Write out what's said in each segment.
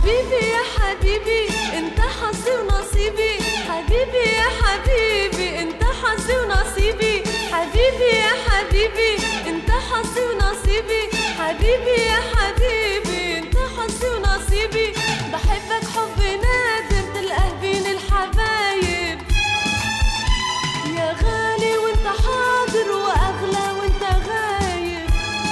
حبيبي يا حبيبي انت حظي ونصيبي حبيبي يا حبيبي انت حظي ونصيبي حبيبي يا حبيبي انت حظي ونصيبي حبيبي يا حبيبي انت حظي ونصيبي بحبك حب نادر تلقاه بين الحبايب يا غالي وانت حاضر واغلى وانت غايب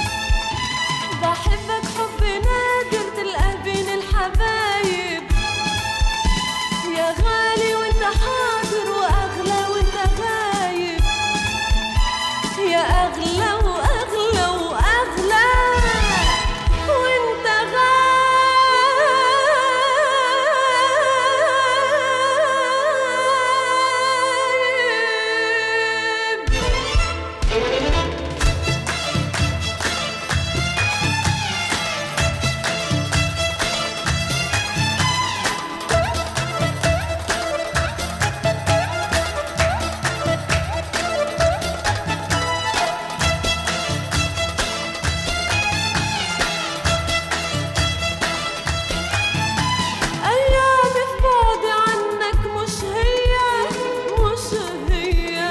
بحبك حب نادر تلقاه بين الحبايب يا غالي وانت حاضر واغلى وانت غايب يا اغلى واغلى واغلى وانت غايب أيامي في بعدي عنك مش هي مش هي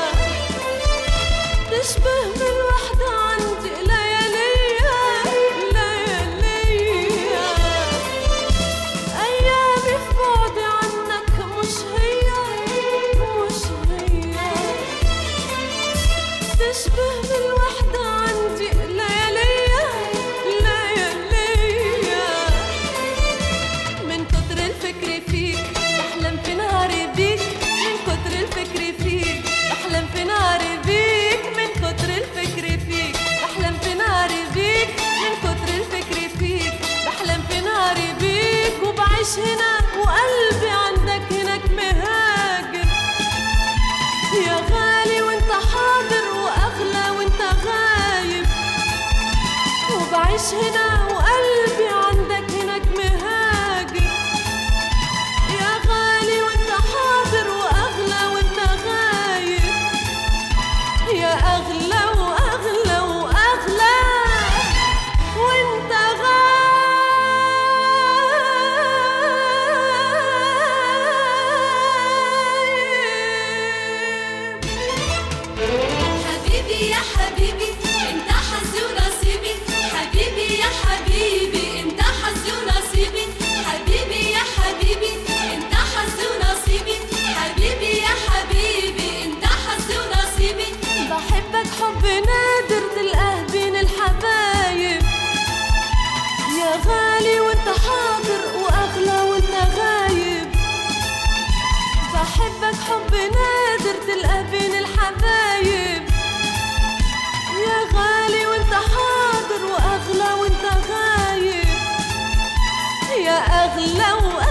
تشبه بالوحدة عندي لياليا لياليا أيامي في بعدي عنك مش هي مش هي تشبه بالوحدة عندي لياليا لياليا من كتر الفكر فيك بحلم في نهاري بيك من كتر الفكر فيك بحلم في نهاري بيك من كتر الفكر فيك بحلم في نهاري بيك من كتر الفكر فيك بحلم في نهاري بيك وبعيش هنا وقلبي عندك هناك مهاجر يا غالي وانت حاضر واغلى وانت غايب وبعيش هنا وقلبي عندك هناك مهاجر يا غالي وانت حاضر واغلى وانت غايب يا اغلى واغلى واغلى وانت غايب حبيبي يا حبيبي انت حظي ونصيبي حبيبي يا حبيبي انت حظي ونصيبي حبيبي يا حبيبي انت حظي ونصيبي حبيبي يا حبيبي انت حظي ونصيبي بحبك حب نادر تلقاه بين الحبايب يا غالي وانت حاضر واغلى وانت غايب بحبك حب نادر تلقاه بين الحبايب يا غالي وانت حاضر واغلى وانت غايب يا اغلى واغلى